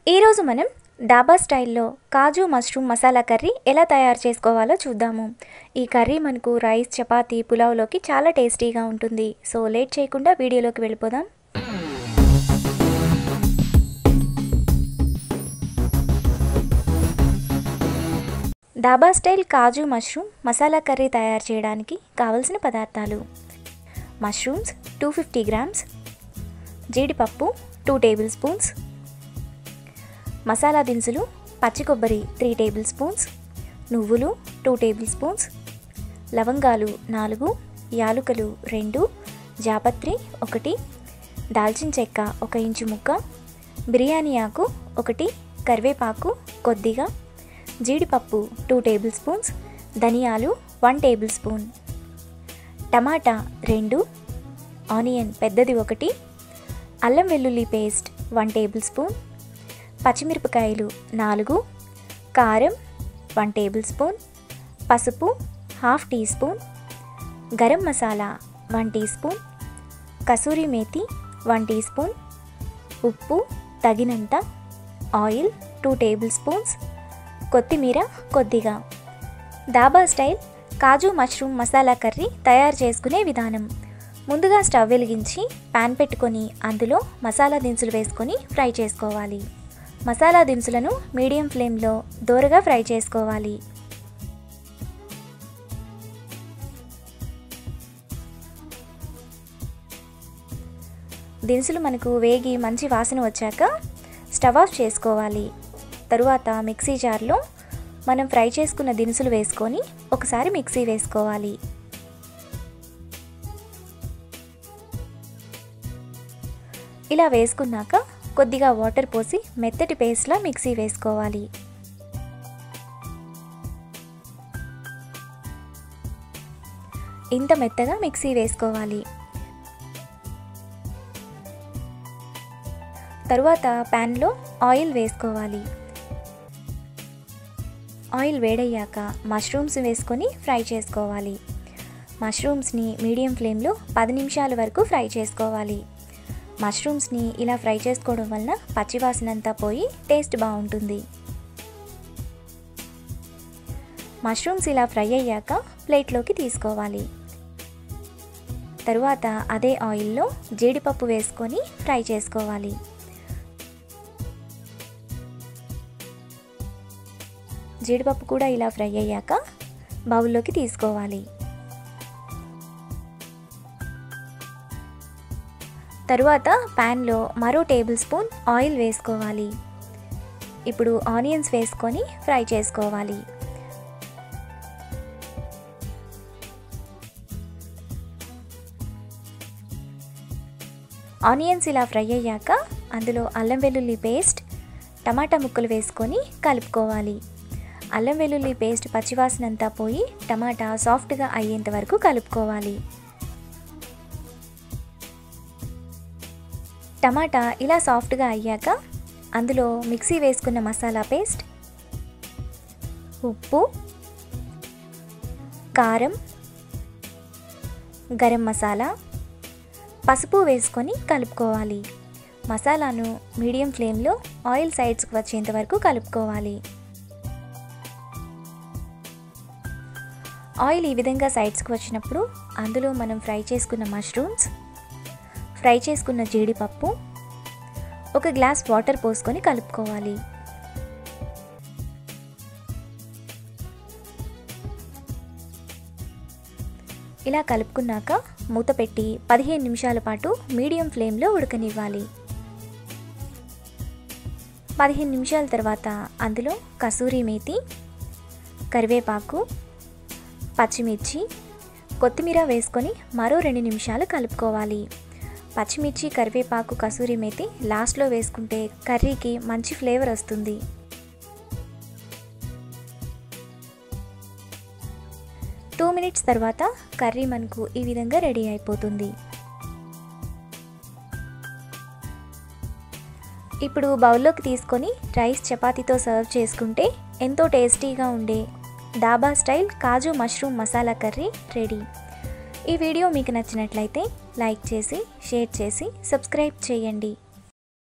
ఈరోజు మనం డాబా స్టైల్లో కాజు మష్రూమ్ మసాలా కర్రీ ఎలా తయారు చేసుకోవాలో చూద్దాము ఈ కర్రీ మనకు రైస్ చపాతీ పులావ్లోకి చాలా టేస్టీగా ఉంటుంది సో లేట్ చేయకుండా వీడియోలోకి వెళ్ళిపోదాం dhaba style kaju mushroom masala curry తయారు చేయడానికి కావలసిన పదార్థాలు మష్రూమ్స్ టూ ఫిఫ్టీ గ్రామ్స్ జీడిపప్పు టూ టేబుల్ స్పూన్స్ మసాలా దినుసులు పచ్చి కొబ్బరి త్రీ టేబుల్ స్పూన్స్ నువ్వులు టూ టేబుల్ స్పూన్స్ లవంగాలు నాలుగు యాలుకలు రెండు జాపత్రి ఒకటి దాల్చిన చెక్క ఒక ఇంచు ముక్క బిర్యానీ ఆకు ఒకటి కరివేపాకు కొద్దిగా జీడిపప్పు టూ టేబుల్ స్పూన్స్ ధనియాలు వన్ టేబుల్ స్పూన్ టమాటా రెండు ఆనియన్ పెద్దది ఒకటి అల్లం వెల్లుల్లి పేస్ట్ వన్ టేబుల్ స్పూన్ పచ్చిమిరపకాయలు నాలుగు కారం వన్ టేబుల్ స్పూన్ పసుపు half teaspoon garam masala one teaspoon kasuri methi one teaspoon ఉప్పు తగినంత ఆయిల్ టూ టేబుల్ స్పూన్స్ కొత్తిమీర కొద్దిగా dhaba style kaju mushroom masala curry తయారు చేసుకునే విధానం ముందుగా స్టవ్ వెలిగించి పాన్ పెట్టుకొని అందులో మసాలా దినుసులు వేసుకొని ఫ్రై చేసుకోవాలి మసాలా దినుసులను మీడియం ఫ్లేమ్లో దోరగా ఫ్రై చేసుకోవాలి దినుసులు మనకు వేగి మంచి వాసన వచ్చాక స్టవ్ ఆఫ్ చేసుకోవాలి తరువాత మిక్సీ జార్లో మనం ఫ్రై చేసుకున్న దినుసులు వేసుకొని ఒకసారి మిక్సీ వేసుకోవాలి ఇలా వేసుకున్నాక కొద్దిగా వాటర్ పోసి మెత్తటి పేస్ట్లా మిక్సీ వేసుకోవాలి ఇంత మెత్తగా మిక్సీ వేసుకోవాలి తరువాత ప్యాన్లో ఆయిల్ వేసుకోవాలి ఆయిల్ వేడయ్యాక మష్రూమ్స్ వేసుకొని ఫ్రై చేసుకోవాలి మష్రూమ్స్ని మీడియం ఫ్లేమ్లో పది నిమిషాల వరకు ఫ్రై చేసుకోవాలి మష్రూమ్స్ని ఇలా ఫ్రై చేసుకోవడం వలన పచ్చివాసన అంతా పోయి టేస్ట్ బాగుంటుంది మష్రూమ్స్ ఇలా ఫ్రై అయ్యాక ప్లేట్లోకి తీసుకోవాలి తరువాత అదే ఆయిల్లో జీడిపప్పు వేసుకొని ఫ్రై చేసుకోవాలి జీడిపప్పు కూడా ఇలా ఫ్రై అయ్యాక బౌల్లోకి తీసుకోవాలి తరువాత ప్యాన్లో మరో టేబుల్ స్పూన్ ఆయిల్ వేసుకోవాలి ఇప్పుడు ఆనియన్స్ వేసుకొని ఫ్రై చేసుకోవాలి ఆనియన్స్ ఇలా ఫ్రై అయ్యాక అందులో అల్లం వెల్లుల్లి పేస్ట్ టమాటా ముక్కలు వేసుకొని కలుపుకోవాలి అల్లం వెల్లుల్లి పేస్ట్ పచ్చివాసన అంతా పోయి టమాటా సాఫ్ట్గా అయ్యేంత వరకు కలుపుకోవాలి టమాటా ఇలా సాఫ్ట్గా అయ్యాక అందులో మిక్సీ వేసుకున్న మసాలా పేస్ట్ ఉప్పు కారం గరం మసాలా పసుపు వేసుకొని కలుపుకోవాలి మసాలాను మీడియం ఫ్లేమ్లో ఆయిల్ సైడ్స్కి వచ్చేంత వరకు కలుపుకోవాలి ఆయిల్ ఈ విధంగా సైడ్స్కి వచ్చినప్పుడు అందులో మనం ఫ్రై చేసుకున్న మష్రూమ్స్ ఫ్రై చేసుకున్న జీడిపప్పు ఒక గ్లాస్ వాటర్ పోసుకొని కలుపుకోవాలి ఇలా కలుపుకున్నాక మూత పెట్టి పదిహేను నిమిషాల పాటు మీడియం ఫ్లేమ్లో ఉడకనివ్వాలి పదిహేను నిమిషాల తర్వాత అందులో కసూరి మేతి కరివేపాకు పచ్చిమిర్చి కొత్తిమీర వేసుకొని మరో రెండు నిమిషాలు కలుపుకోవాలి పచ్చిమిర్చి కరివేపాకు కసూరి మేతి లాస్ట్లో వేసుకుంటే కర్రీకి మంచి ఫ్లేవర్ వస్తుంది టూ మినిట్స్ తర్వాత కర్రీ మనకు ఈ విధంగా రెడీ అయిపోతుంది ఇప్పుడు బౌల్లోకి తీసుకొని రైస్ చపాతీతో సర్వ్ చేసుకుంటే ఎంతో టేస్టీగా ఉండే dhaba style kaju mushroom masala curry ready ఈ వీడియో మీకు నచ్చినట్లయితే లైక్ చేసి షేర్ చేసి సబ్స్క్రైబ్ చేయండి